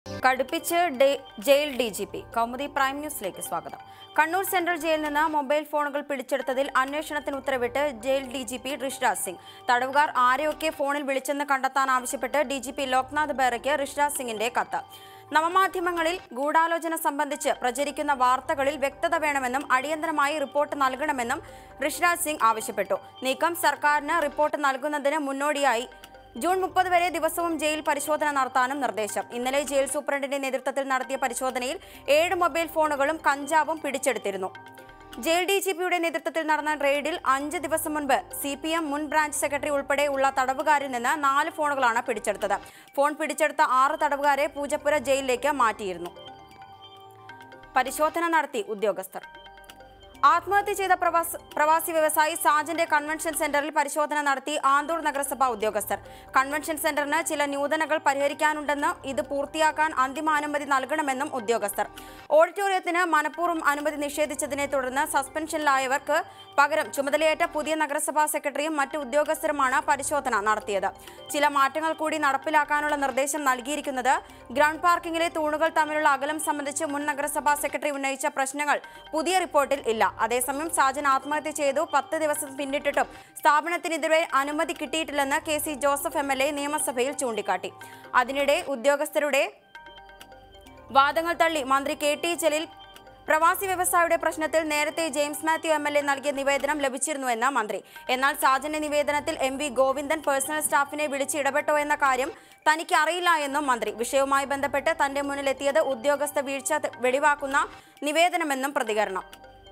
കടുപ്പിച്ച് ഡെ- jail D G P Kaumudi prime ന്യൂസിലേക്ക് സ്വാഗതം കണ്ണൂർ സെൻട്രൽ ജയിലിൽ നിന്ന് മൊബൈൽ ഫോണുകൾ പിടിച്ചെടുത്തതിൽ അന്വേഷണത്തിന് ഉത്തരവിട്ട് jail D G P Rishiraj Singh തടവുകാർ ആരെയൊക്കെ ഫോണിൽ വിളിച്ചെന്ന് കണ്ടെത്താൻ ആവശ്യപ്പെട്ട് ഡി ജി പി ലോക്നാഥ് ബെഹ്റയ്ക്ക് ഋഷിരാജ് സിംഗിന്റെ കത്ത് നവമാധ്യമങ്ങളിൽ ഗൂഢാലോചന സംബന്ധിച്ച് പ്രചരിക്കുന്ന വാർത്തകളിൽ വ്യക്തത വേണമെന്നും അടിയന്തരമായി റിപ്പോർട്ട് നൽകണമെന്നും ഋഷിരാജ് സിംഗ് ആവശ്യപ്പെട്ടു നീക്കം സർക്കാരിന് റിപ്പോർട്ട് നൽകുന്നതിന് മുന്നോടിയായി ജൂൺ മുപ്പത് വരെ ദിവസവും ജയിൽ പരിശോധന നടത്താനും നിർദ്ദേശം ഇന്നലെ ജയിൽ സൂപ്രണ്ടിന്റെ നേതൃത്വത്തിൽ നടത്തിയ പരിശോധനയിൽ ഏഴ് മൊബൈൽ ഫോണുകളും കഞ്ചാവും പിടിച്ചെടുത്തിരുന്നു ജയിൽ ഡി ജി പിയുടെ നേതൃത്വത്തിൽ നടന്ന റെയ്ഡിൽ അഞ്ച് ദിവസം മുൻപ് സി പി എം മുൻ ബ്രാഞ്ച് സെക്രട്ടറി ഉൾപ്പെടെ ഉള്ള തടവുകാരിൽ നിന്ന് നാല് ഫോണുകളാണ് പിടിച്ചെടുത്തത് ഫോൺ പിടിച്ചെടുത്ത ആറ് തടവുകാരെ പൂജപ്പുര ജയിലിലേക്ക് മാറ്റിയിരുന്നു പരിശോധന നടത്തി ഉദ്യോഗസ്ഥർ ആത്മഹത്യ ചെയ്ത പ്രവാസ പ്രവാസി വ്യവസായി സാജന്റെ കൺവെൻഷൻ സെന്ററിൽ പരിശോധന നടത്തി ആന്തൂർ നഗരസഭാ ഉദ്യോഗസ്ഥർ കൺവെൻഷൻ സെന്ററിന് ചില ന്യൂനതകൾ പരിഹരിക്കാനുണ്ടെന്ന് ഇത് പൂർത്തിയാക്കാൻ അന്തിമ അനുമതി നൽകണമെന്നും ഉദ്യോഗസ്ഥർ ഓഡിറ്റോറിയത്തിന് മനഃപൂർവ്വം അനുമതി നിഷേധിച്ചതിനെ തുടർന്ന് സസ്പെൻഷനിലായവർക്ക് പകരം ചുമതലയേറ്റ പുതിയ നഗരസഭാ സെക്രട്ടറിയും മറ്റു ഉദ്യോഗസ്ഥരുമാണ് പരിശോധന നടത്തിയത് ചില മാറ്റങ്ങൾ കൂടി നടപ്പിലാക്കാനുള്ള നിർദ്ദേശം നൽകിയിരിക്കുന്നത് ഗ്രൗണ്ട് പാർക്കിംഗിലെ തൂണുകൾ തമ്മിലുള്ള അകലം സംബന്ധിച്ച് മുൻ നഗരസഭാ സെക്രട്ടറി ഉന്നയിച്ച പ്രശ്നങ്ങൾ പുതിയ റിപ്പോർട്ടിൽ ഇല്ല അതേസമയം സാജൻ ആത്മഹത്യ ചെയ്തു പത്ത് ദിവസം പിന്നിട്ടിട്ടും സ്ഥാപനത്തിനെതിരെ അനുമതി കിട്ടിയിട്ടില്ലെന്ന് K C Joseph M L A നിയമസഭയിൽ ചൂണ്ടിക്കാട്ടി അതിനിടെ ഉദ്യോഗസ്ഥരുടെ വാദങ്ങൾ തള്ളി മന്ത്രി കെ ടി ജലീൽ പ്രവാസി വ്യവസായിയുടെ പ്രശ്നത്തിൽ നേരത്തെ James Mathew M L A നൽകിയ നിവേദനം ലഭിച്ചിരുന്നുവെന്ന് മന്ത്രി എന്നാൽ സാജന്റെ നിവേദനത്തിൽ എം വി ഗോവിന്ദൻ പേഴ്സണൽ സ്റ്റാഫിനെ വിളിച്ച് ഇടപെട്ടോ എന്ന കാര്യം തനിക്ക് അറിയില്ല എന്നും മന്ത്രി വിഷയവുമായി ബന്ധപ്പെട്ട് തന്റെ മുന്നിലെത്തിയത് ഉദ്യോഗസ്ഥ വീഴ്ച ത- വെളിവാക്കുന്ന നിവേദനമെന്നും പ്രതികരണം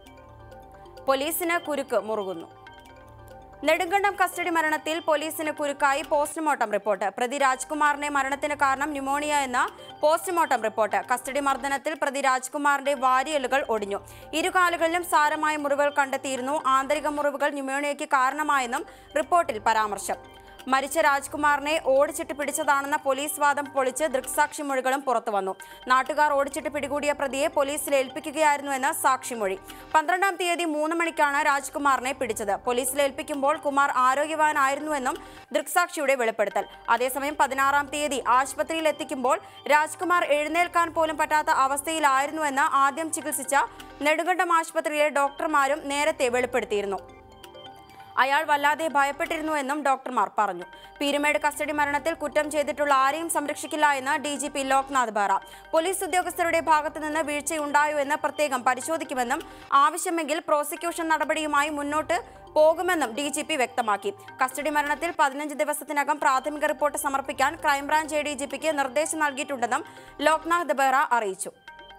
പോലീസിന് കുരുക്ക് മുറുകുന്നു നെടുങ്കണ്ടം കസ്റ്റഡി മരണത്തിൽ പോലീസിന് കുരുക്കായി പോസ്റ്റ്മോർട്ടം റിപ്പോർട്ട് പ്രതി രാജ്കുമാറിന്റെ മരണത്തിന് കാരണം ന്യൂമോണിയ എന്ന പോസ്റ്റ്മോർട്ടം റിപ്പോർട്ട് കസ്റ്റഡി മർദ്ദനത്തിൽ പ്രതി രാജ്കുമാറിന്റെ വാരിയലുകൾ ഒടിഞ്ഞു ഇരുകാലുകളിലും സാരമായ മുറിവുകൾ കണ്ടെത്തിയിരുന്നു ആന്തരിക മുറിവുകൾ ന്യൂമോണിയയ്ക്ക് കാരണമായെന്നും റിപ്പോർട്ടിൽ പരാമർശം മരിച്ച രാജ്കുമാറിനെ ഓടിച്ചിട്ട് പിടിച്ചതാണെന്ന പോലീസ് വാദം പൊളിച്ച് ദൃക്സാക്ഷിമൊഴികളും പുറത്തുവന്നു നാട്ടുകാർ ഓടിച്ചിട്ട് പിടികൂടിയ പ്രതിയെ പോലീസിൽ ഏൽപ്പിക്കുകയായിരുന്നുവെന്ന് സാക്ഷിമൊഴി പന്ത്രണ്ടാം തീയതി മൂന്ന് മണിക്കാണ് രാജ്കുമാറിനെ പിടിച്ചത് പോലീസിൽ ഏൽപ്പിക്കുമ്പോൾ കുമാർ ആരോഗ്യവാനായിരുന്നുവെന്നും ദൃക്സാക്ഷിയുടെ വെളിപ്പെടുത്തൽ അതേസമയം പതിനാറാം തീയതി ആശുപത്രിയിൽ എത്തിക്കുമ്പോൾ രാജ്കുമാർ എഴുന്നേൽക്കാൻ പോലും പറ്റാത്ത അവസ്ഥയിലായിരുന്നുവെന്ന് ആദ്യം ചികിത്സിച്ച നെടുങ്കണ്ടം ആശുപത്രിയിലെ ഡോക്ടർമാരും നേരത്തെ വെളിപ്പെടുത്തിയിരുന്നു അയാൾ വല്ലാതെ ഭയപ്പെട്ടിരുന്നുവെന്നും ഡോക്ടർമാർ പറഞ്ഞു പീരുമേട് കസ്റ്റഡി മരണത്തിൽ കുറ്റം ചെയ്തിട്ടുള്ള ആരെയും സംരക്ഷിക്കില്ല എന്ന് D G P Loknath Behera police ഉദ്യോഗസ്ഥരുടെ ഭാഗത്തു നിന്ന് വീഴ്ചയുണ്ടായോ എന്ന് പ്രത്യേകം പരിശോധിക്കുമെന്നും ആവശ്യമെങ്കിൽ പ്രോസിക്യൂഷൻ നടപടിയുമായി മുന്നോട്ട് പോകുമെന്നും ഡി ജി പി വ്യക്തമാക്കി കസ്റ്റഡി മരണത്തിൽ പതിനഞ്ച് ദിവസത്തിനകം പ്രാഥമിക റിപ്പോർട്ട് സമർപ്പിക്കാൻ ക്രൈംബ്രാഞ്ച് എ ഡി ജി പിക്ക് നിർദ്ദേശം നൽകിയിട്ടുണ്ടെന്നും ലോക്നാഥ് ബെഹ്റ അറിയിച്ചു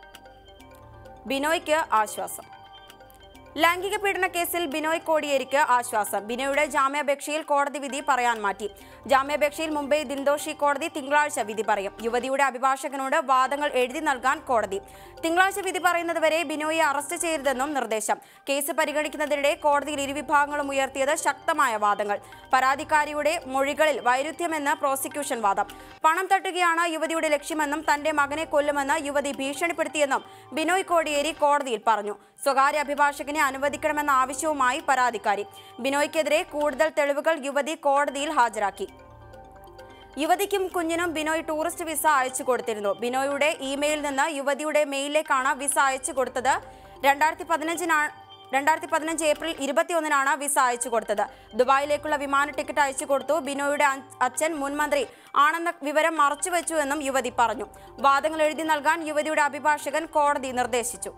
ബിനോയ്ക്ക് ആശ്വാസം ലൈംഗിക പീഡന കേസിൽ ബിനോയ് കോടിയേരിക്ക് ആശ്വാസം ബിനോയുടെ ജാമ്യാപേക്ഷയിൽ കോടതി വിധി പറയാൻ മാറ്റി ജാമ്യാപേക്ഷയിൽ മുംബൈ ദിൻദോഷി കോടതി തിങ്കളാഴ്ച വിധി പറയും യുവതിയുടെ അഭിഭാഷകനോട് വാദങ്ങൾ എഴുതി നൽകാൻ കോടതി തിങ്കളാഴ്ച വിധി പറയുന്നതുവരെ ബിനോയെ അറസ്റ്റ് ചെയ്യരുതെന്നും നിർദ്ദേശം കേസ് പരിഗണിക്കുന്നതിനിടെ കോടതിയിൽ ഇരുവിഭാഗങ്ങളും ഉയർത്തിയത് ശക്തമായ വാദങ്ങൾ പരാതിക്കാരിയുടെ മൊഴികളിൽ വൈരുദ്ധ്യമെന്ന് പ്രോസിക്യൂഷൻ വാദം പണം തട്ടുകയാണ് യുവതിയുടെ ലക്ഷ്യമെന്നും തന്റെ മകനെ കൊല്ലുമെന്ന് യുവതി ഭീഷണിപ്പെടുത്തിയെന്നും ബിനോയ് കോടിയേരി കോടതിയിൽ പറഞ്ഞു സ്വകാര്യ അഭിഭാഷകനെ അനുവദിക്കണമെന്ന ആവശ്യവുമായി പരാതിക്കാരി ബിനോയ്ക്കെതിരെ കൂടുതൽ തെളിവുകൾ യുവതി കോടതിയിൽ ഹാജരാക്കി യുവതിക്കും കുഞ്ഞിനും ബിനോയ് ടൂറിസ്റ്റ് വിസ അയച്ചു കൊടുത്തിരുന്നു ബിനോയുടെ ഇമെയിലിൽ നിന്ന് യുവതിയുടെ മെയിലിലേക്കാണ് വിസ അയച്ചു കൊടുത്തത് രണ്ടായിരത്തി പതിനഞ്ചിനാണ് രണ്ടായിരത്തി പതിനഞ്ച് ഏപ്രിൽ ഇരുപത്തിയൊന്നിനാണ് വിസ അയച്ചു കൊടുത്തത് ദുബായിലേക്കുള്ള വിമാന ടിക്കറ്റ് അയച്ചു കൊടുത്തു ബിനോയുടെ അ- അച്ഛൻ മുൻമന്ത്രി ആണെന്ന വിവരം മറച്ചുവെച്ചുവെന്നും യുവതി പറഞ്ഞു വാദങ്ങൾ എഴുതി നൽകാൻ യുവതിയുടെ അഭിഭാഷകൻ കോടതി നിർദ്ദേശിച്ചു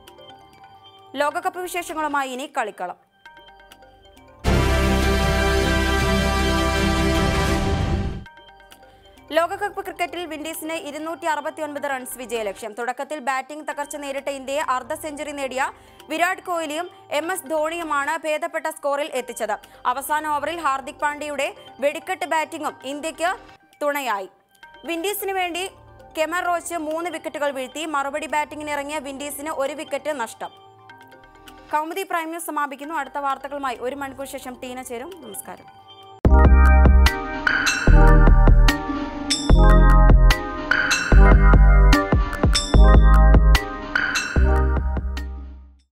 ലോകകപ്പ് വിശേഷങ്ങളുമായി ഇനി കളിക്കളം ലോകകപ്പ് ക്രിക്കറ്റിൽ വിൻഡീസിന് ഇരുന്നൂറ്റി അറുപത്തിയൊൻപത് റൺസ് വിജയലക്ഷ്യം തുടക്കത്തിൽ ബാറ്റിംഗ് തകർച്ച നേരിട്ട ഇന്ത്യയെ അർദ്ധ സെഞ്ചുറി നേടിയ വിരാട് കോഹ്ലിയും എം എസ് ധോണിയുമാണ് ഭേദപ്പെട്ട സ്കോറിൽ എത്തിച്ചത് അവസാന ഓവറിൽ ഹാർദിക് പാണ്ഡ്യയുടെ വെടിക്കെട്ട് ബാറ്റിംഗും ഇന്ത്യക്ക് തുണയായി വിൻഡീസിന് വേണ്ടി കെമർ റോച്ച് മൂന്ന് വിക്കറ്റുകൾ വീഴ്ത്തി മറുപടി ബാറ്റിംഗിന് ഇറങ്ങിയ വിൻഡീസിന് ഒരു വിക്കറ്റ് നഷ്ടം കൗമുദി പ്രൈം ന്യൂസ് സമാപിക്കുന്നു അടുത്ത വാർത്തകളുമായി ഒരു മണിക്കൂർ ശേഷം ടീന ചേരും നമസ്കാരം